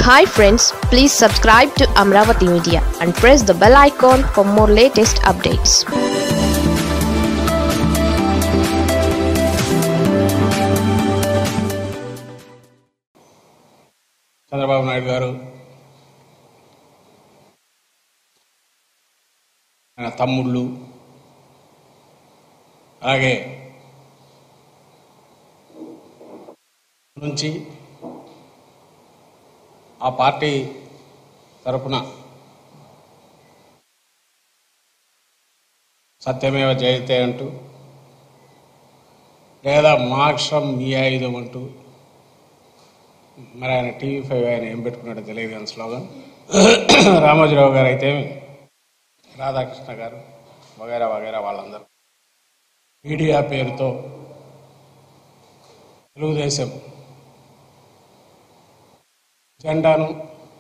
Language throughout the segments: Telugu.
hi friends please subscribe to Amaravati media and press the bell icon for more latest updates Chandrababu Naidu గారు ఆయన తమ్ముళ్ళు అలాగే నుంచి ఆ పార్టీ తరపున సత్యమేవ జయతే అంటూ లేదా మోక్షం మీ ఆయుధం అంటూ మరి ఆయన టీవీ ఫైవ్ ఆయన ఏం పెట్టుకున్నాడో తెలియదు కానీ స్లోగన్ రామోజీరావు గారు అయితే రాధాకృష్ణ గారు వగైరా వగైరా వాళ్ళందరూ మీడియా పేరుతో తెలుగుదేశం జెండాను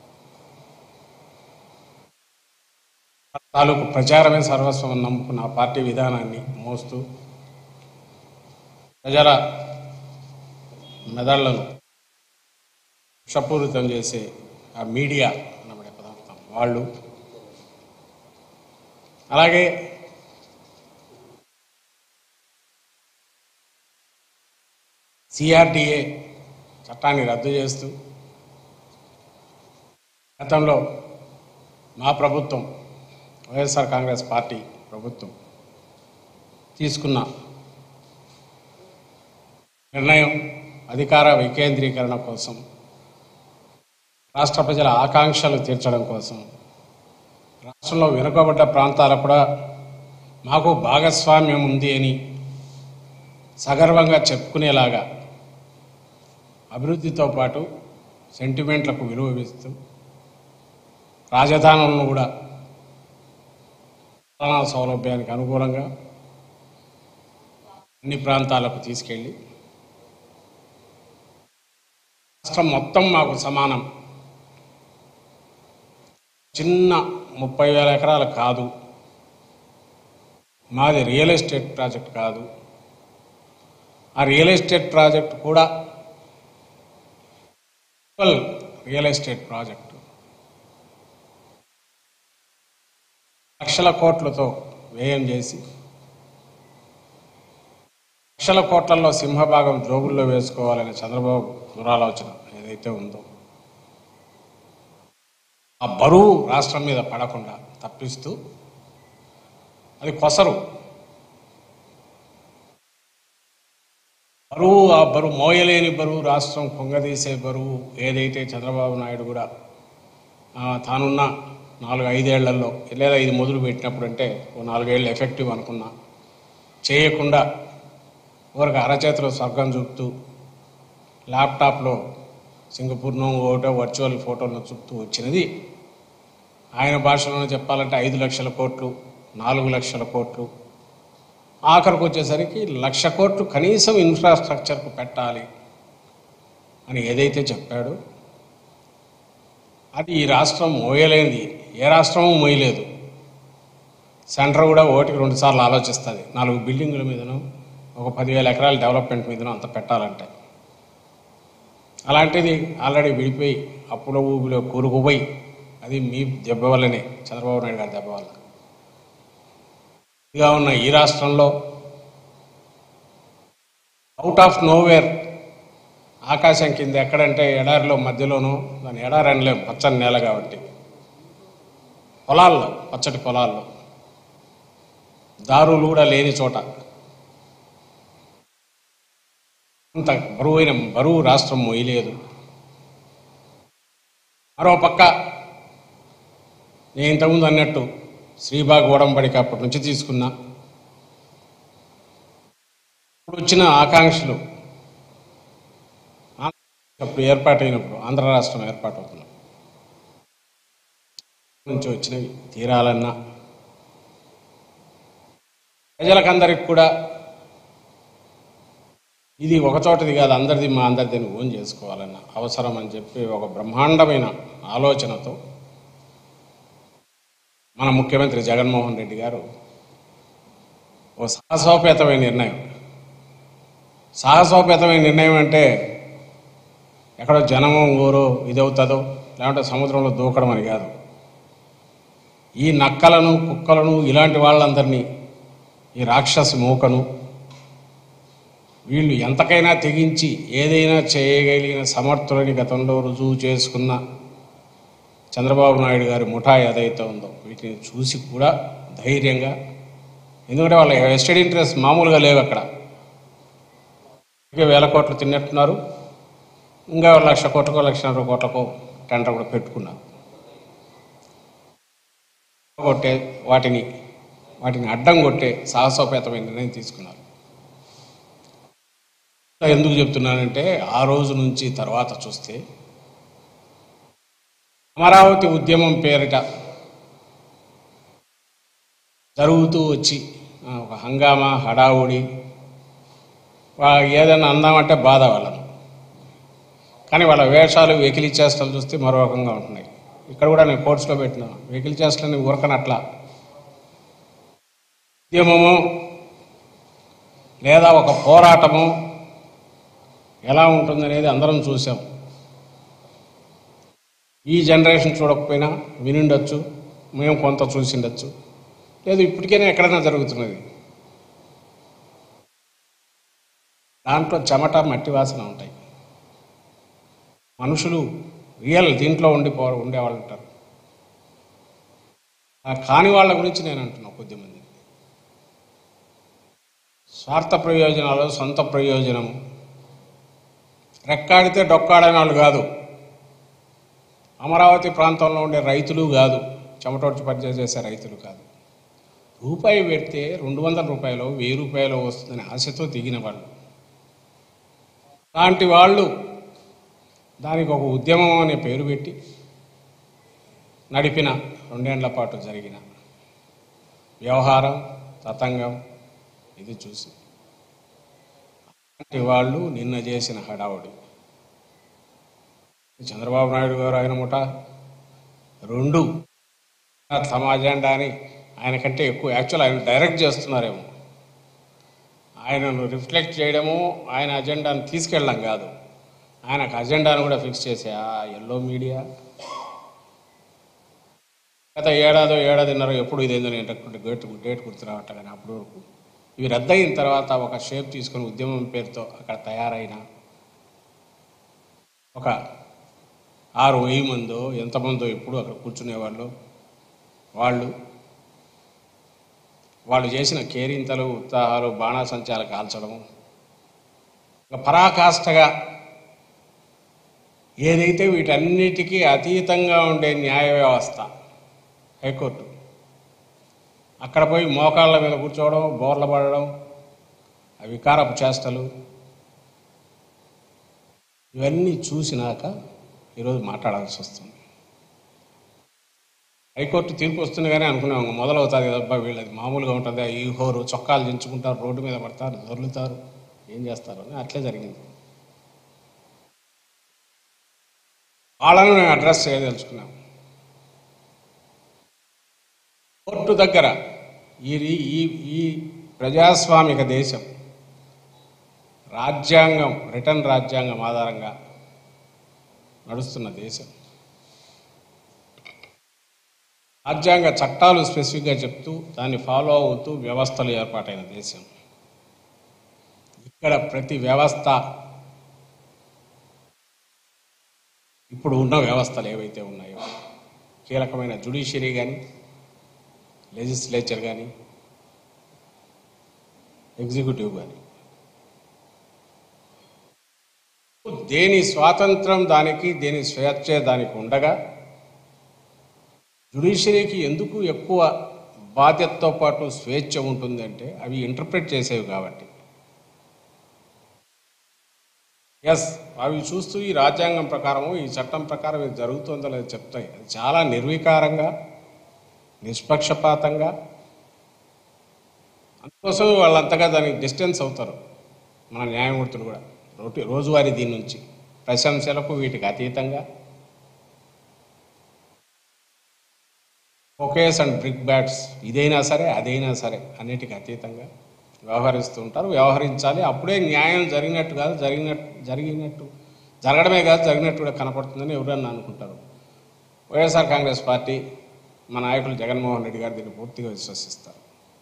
తాలూకు ప్రచారమే సర్వస్వం అని నమ్ముకున్న ఆ పార్టీ విధానాన్ని మోస్తూ ప్రజల మెదళ్లను విషపూరితం చేసే ఆ మీడియా అనబడే పదార్థం వాళ్ళు అలాగే సిఆర్డిఏ చట్టాన్ని రద్దు చేస్తూ గతంలో మా ప్రభుత్వం వైఎస్ఆర్ కాంగ్రెస్ పార్టీ ప్రభుత్వం తీసుకున్న నిర్ణయం అధికార వికేంద్రీకరణ కోసం రాష్ట్ర ప్రజల ఆకాంక్షలు తీర్చడం కోసం రాష్ట్రంలో వెనుకబడ్డ ప్రాంతాలకు కూడా మాకు భాగస్వామ్యం ఉంది అని సగర్వంగా చెప్పుకునేలాగా అభివృద్ధితో పాటు సెంటిమెంట్లకు విలువ ఇస్తూ రాజధానులను కూడా పాలనా సౌలభ్యానికి అనుకూలంగా అన్ని ప్రాంతాలకు తీసుకెళ్ళి రాష్ట్రం మొత్తం మాకు సమానం చిన్న ముప్పై వేల ఎకరాలు కాదు మాది రియల్ ఎస్టేట్ ప్రాజెక్ట్ కాదు ఆ రియల్ ఎస్టేట్ ప్రాజెక్ట్ కూడా రియల్ ఎస్టేట్ ప్రాజెక్టు లక్షల కోట్లతో వ్యయం చేసి లక్షల కోట్లలో సింహభాగం జోగుల్లో వేసుకోవాలనే చంద్రబాబు దురాలోచన ఏదైతే ఉందో ఆ బరువు రాష్ట్రం మీద పడకుండా తప్పిస్తూ అది కొసరు బరువు ఆ బరువు మోయలేని బరువు రాష్ట్రం కుంగదీసే బరువు ఏదైతే చంద్రబాబు నాయుడు కూడా ఆ, తానున్న నాలుగు ఐదేళ్లలో లేదా ఇది మొదలు పెట్టినప్పుడు అంటే ఓ నాలుగేళ్ళు ఎఫెక్టివ్ అనుకున్నా చేయకుండా ఊరికి అరచేతిలో స్వర్గం చూపుతూ ల్యాప్టాప్లో సింగపూర్ను ఒకటో వర్చువల్ ఫోటోలను చూపుతూ వచ్చినది ఆయన భాషలోనే చెప్పాలంటే ఐదు లక్షల కోట్లు నాలుగు లక్షల కోట్లు ఆఖరికి వచ్చేసరికి లక్ష కోట్లు కనీసం ఇన్ఫ్రాస్ట్రక్చర్కు పెట్టాలి అని ఏదైతే చెప్పాడో అది ఈ రాష్ట్రం మోయలేనిది ఏ రాష్ట్రము మోయలేదు సెంటర్ కూడా ఓటికి రెండు సార్లు ఆలోచిస్తుంది నాలుగు బిల్డింగుల మీదనో ఒక పదివేల ఎకరాల డెవలప్మెంట్ మీదనో అంత పెట్టాలంటే అలాంటిది ఆల్రెడీ విడిపోయి అప్పుల ఊబిలో కూరుకుపోయి అది మీ దెబ్బ వల్లనే చంద్రబాబు నాయుడు గారి దెబ్బ వల్ల ఇదిగా ఉన్న ఈ రాష్ట్రంలో అవుట్ ఆఫ్ నోవేర్ ఆకాశం కింద ఎక్కడంటే ఎడారిలో మధ్యలోనూ దాని ఎడారి అనలేం పచ్చని నేల కాబట్టి పొలాల్లో పచ్చటి పొలాల్లో దారులు కూడా లేని చోట అంత బరువైన బరువు రాష్ట్రం మొయ్యలేదు మరో పక్క నేను ఇంతకుముందు అన్నట్టు శ్రీబాగ్ ఓడంబడికి అప్పటి నుంచి తీసుకున్నా ఇప్పుడు వచ్చిన ఆకాంక్షలు అప్పుడు ఏర్పాటైనప్పుడు ఆంధ్ర రాష్ట్రం ఏర్పాటు అవుతున్నప్పుడు నుంచి వచ్చినవి తీరాలన్నా ప్రజలకందరికి కూడా ఇది ఒక చోటది కాదు అందరిది మా అందరిది ఓన్ చేసుకోవాలన్న అవసరం అని చెప్పి ఒక బ్రహ్మాండమైన ఆలోచనతో మన ముఖ్యమంత్రి జగన్మోహన్ రెడ్డి గారు ఓ సాహసోపేతమైన నిర్ణయం సాహసోపేతమైన నిర్ణయం అంటే ఎక్కడో జనమో ఊరో ఇదవుతుందో లేకుంటే సముద్రంలో దూకడం అని కాదు ఈ నక్కలను కుక్కలను ఇలాంటి వాళ్ళందరినీ ఈ రాక్షసి మూకను వీళ్ళు ఎంతకైనా తెగించి ఏదైనా చేయగలిగిన సమర్థులని గతంలో రుజువు చేసుకున్న చంద్రబాబు నాయుడు గారి ముఠా ఏదైతే ఉందో వీటిని చూసి కూడా ధైర్యంగా ఎందుకంటే వాళ్ళ వెస్టెడ్ ఇంట్రెస్ట్ మామూలుగా లేవు అక్కడ ఇక వేల కోట్లు తిన్నట్టున్నారు ఇంకా లక్ష కోట్లకో లక్షన్నర కోట్లకో టెండర్ కూడా పెట్టుకున్నారు కొట్టే వాటిని వాటిని అడ్డం కొట్టే సాహసోపేతమైన నిర్ణయం తీసుకున్నారు ఎందుకు చెప్తున్నానంటే ఆ రోజు నుంచి తర్వాత చూస్తే అమరావతి ఉద్యమం పేరిట జరుగుతూ వచ్చి ఆ, ఒక హంగామా హడావుడి వా- ఏదైనా అందామంటే బాధ వాళ్ళను కానీ వాళ్ళ వేషాలు వెకిలి చేష్టలు చూస్తే మరో రకంగా ఉంటున్నాయి ఇక్కడ కూడా నేను కోర్ట్స్లో పెట్టిన వెకిలి చేష్టలని ఊరకనట్లా ఉద్యమము లేదా ఒక పోరాటము ఎలా ఉంటుందనేది అందరం చూసాం ఈ జనరేషన్ చూడకపోయినా వినుండొచ్చు మేము కొంత చూసిండొచ్చు లేదు ఇప్పటికైనా ఎక్కడైనా జరుగుతున్నది దాంట్లో చెమట మట్టి వాసన ఉంటాయి మనుషులు రియల్ దీంట్లో ఉండిపో ఉండేవాళ్ళు ఉంటారు ఆ కాని వాళ్ళ గురించి నేను అంటున్నా కొద్దిమంది స్వార్థ ప్రయోజనాలు సొంత ప్రయోజనము రెక్కాడితే డొక్కాడని వాళ్ళు కాదు అమరావతి ప్రాంతంలో ఉండే రైతులు కాదు చెమటోడ్చి పనిచేసే రైతులు కాదు రూపాయి పెడితే రెండు వందల రూపాయలు వెయ్యి రూపాయలు వస్తుందని ఆశతో దిగిన వాళ్ళు అలాంటి వాళ్ళు దానికి ఒక ఉద్యమం అనే పేరు పెట్టి నడిపిన రెండేళ్ల పాటు జరిగిన వ్యవహారం తతంగం ఇది చూసి అలాంటి వాళ్ళు నిన్న చేసిన హడావుడి చంద్రబాబు నాయుడు గారు ఆయన ముఠ రెండు తమ అజెండా అని ఆయన కంటే ఎక్కువ యాక్చువల్ ఆయన డైరెక్ట్ చేస్తున్నారేమో ఆయనను రిఫ్లెక్ట్ చేయడము ఆయన అజెండాను తీసుకెళ్ళడం కాదు ఆయనకు అజెండాను కూడా ఫిక్స్ చేసే ఆ ఎల్లో మీడియా గత ఏడాదో ఏడాదిన్నర ఎప్పుడు ఇదేందో నేను డేట్ డేట్ గుర్తురావట్లే కానీ అప్పటి వరకు ఇవి రద్దయిన తర్వాత ఒక షేప్ తీసుకొని ఉద్యమం పేరుతో అక్కడ తయారైన ఒక ఆరు వెయ్యి మందో ఎంతమందో ఎప్పుడు అక్కడ కూర్చునేవాళ్ళు వాళ్ళు వాళ్ళు చేసిన కేరింతలు ఉత్సాహాలు బాణాసంచాలు కాల్చడం ఒక పరాకాష్ఠగా ఏదైతే వీటన్నిటికీ అతీతంగా ఉండే న్యాయ వ్యవస్థ హైకోర్టు అక్కడ పోయి మోకాళ్ళ మీద కూర్చోవడం బోర్ల పడడం ఆ వికారపు చేష్టలు ఇవన్నీ చూసినాక ఈరోజు మాట్లాడాల్సి వస్తుంది హైకోర్టు తీర్పు వస్తుంది కానీ అనుకున్నాం మొదలవుతుంది కదబ్బా వీళ్ళది మామూలుగా ఉంటుంది ఈ హోరు చొక్కాలు దించుకుంటారు రోడ్డు మీద పడతారు దొర్లుతారు ఏం చేస్తారు అని అట్లే జరిగింది వాళ్ళను నేను అడ్రస్ చేయదలుచుకున్నాను కోర్టు దగ్గర ఈ ఈ ఈ ప్రజాస్వామిక దేశం రాజ్యాంగం రిటర్న్ రాజ్యాంగం ఆధారంగా నడుస్తున్న దేశం రాజ్యాంగ చట్టాలు స్పెసిఫిక్గా చెప్తూ దాన్ని ఫాలో అవుతూ వ్యవస్థలు ఏర్పాటైన దేశం ఇక్కడ ప్రతి వ్యవస్థ ఇప్పుడు ఉన్న వ్యవస్థలు ఏవైతే ఉన్నాయో కీలకమైన జుడిషియరీ కానీ లెజిస్లేచర్ కానీ ఎగ్జిక్యూటివ్ కానీ దేని స్వాతంత్రం దానికి దేని స్వేచ్ఛ దానికి ఉండగా జుడిషియరీకి ఎందుకు ఎక్కువ బాధ్యతతో పాటు స్వేచ్ఛ ఉంటుందంటే అవి ఇంటర్ప్రిట్ చేసేవి కాబట్టి ఎస్ అవి చూస్తూ ఈ రాజ్యాంగం ప్రకారము ఈ చట్టం ప్రకారం ఇది జరుగుతుందో లేదో చెప్తాయి అది చాలా నిర్వికారంగా నిష్పక్షపాతంగా అందుకోసం వాళ్ళంతగా దానికి డిస్టెన్స్ అవుతారు మన న్యాయమూర్తులు కూడా రోటి రోజువారీ దీని నుంచి ప్రశంసలకు వీటికి అతీతంగా ఒకేస్ అండ్ బ్రిక్ బ్యాట్స్ ఇదైనా సరే అదైనా సరే అన్నిటికీ అతీతంగా వ్యవహరిస్తూ ఉంటారు వ్యవహరించాలి అప్పుడే న్యాయం జరిగినట్టు కాదు జరిగినట్టు జరిగినట్టు జరగడమే కాదు జరిగినట్టు కూడా కనపడుతుందని ఎవరన్నా అనుకుంటారు వైఎస్ఆర్ కాంగ్రెస్ పార్టీ మా నాయకులు జగన్మోహన్ రెడ్డి గారు దీన్ని పూర్తిగా విశ్వసిస్తారు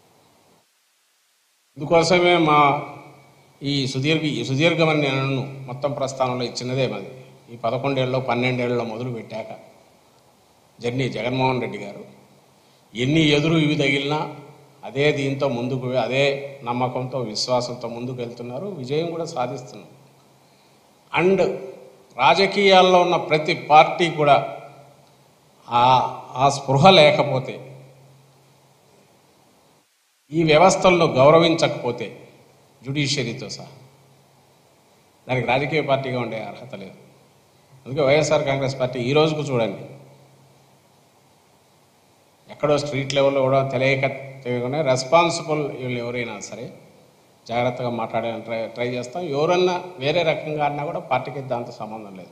ఇందుకోసమే మా ఈ సుదీర్ఘ ఈ సుదీర్ఘమని నేను మొత్తం ప్రస్థానంలో ఇచ్చినదే మాది ఈ పదకొండేళ్ళలో పన్నెండేళ్ళలో మొదలు పెట్టాక జర్నీ జగన్మోహన్ రెడ్డి గారు ఎన్ని ఎదురు ఇవి తగిలినా అదే దీంతో ముందుకు అదే నమ్మకంతో విశ్వాసంతో ముందుకు వెళ్తున్నారు విజయం కూడా సాధిస్తున్నారు అండ్ రాజకీయాల్లో ఉన్న ప్రతి పార్టీ కూడా ఆ ఆ స్పృహ లేకపోతే ఈ వ్యవస్థలను గౌరవించకపోతే జ్యుడిషియరీతో సహా దానికి రాజకీయ పార్టీగా ఉండే అర్హత లేదు అందుకే వైఎస్ఆర్ కాంగ్రెస్ పార్టీ ఈ రోజుకు చూడండి ఎక్కడో స్ట్రీట్ లెవెల్లో కూడా తెలియక తెలియకుండా రెస్పాన్సిబుల్ వీళ్ళు ఎవరైనా సరే జాగ్రత్తగా మాట్లాడడానికి ట్రై ట్రై చేస్తాం ఎవరన్నా వేరే రకంగా అన్నా కూడా పార్టీకి దాంతో సంబంధం లేదు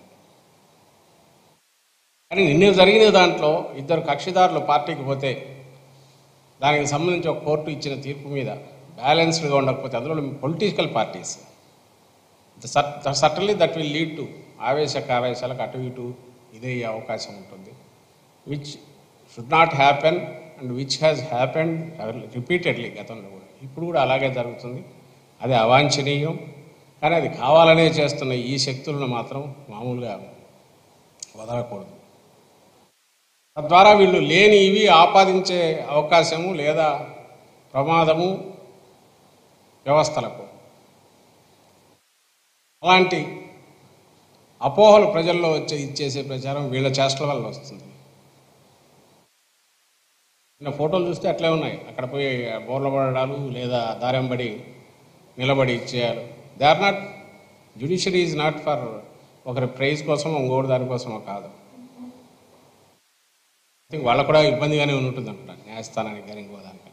కానీ నిన్న జరిగిన దాంట్లో ఇద్దరు కక్షిదారులు పార్టీకి పోతే దానికి సంబంధించి ఒక కోర్టు ఇచ్చిన తీర్పు మీద బ్యాలెన్స్డ్గా ఉండకపోతే అందులో political parties suddenly that will lead to ఆవేశ ఆవేశాలకు అటు ఇటు ఇదే అయ్యే అవకాశం ఉంటుంది which should not happen and which has happen repeatedly గతంలో కూడా ఇప్పుడు కూడా అలాగే జరుగుతుంది అది అవాంఛనీయం కానీ అది కావాలనే చేస్తున్న ఈ శక్తులను మాత్రం మామూలుగా వదలకూడదు తద్వారా వీళ్ళు లేని ఇవి ఆపాదించే అవకాశము లేదా ప్రమాదము వ్యవస్థలకు అలాంటి అపోహలు ప్రజల్లో వచ్చే ఇచ్చేసే ప్రచారం వీళ్ళ చేష్టల వల్ల వస్తుంది నిన్న ఫోటోలు చూస్తే అట్లే ఉన్నాయి అక్కడ పోయి బోర్ల పడడాలు లేదా దారెంబడి నిలబడి ఇచ్చేయాలి they are not judiciary is not for ఒకరి ప్రైజ్ కోసం ఇంకోటి దానికోసమో కాదు ఐ థింక్ వాళ్ళకు కూడా ఇబ్బందిగానే ఉంటుంది అనుకుంటాను న్యాయస్థానానికి కానీ ఇంకో దానికి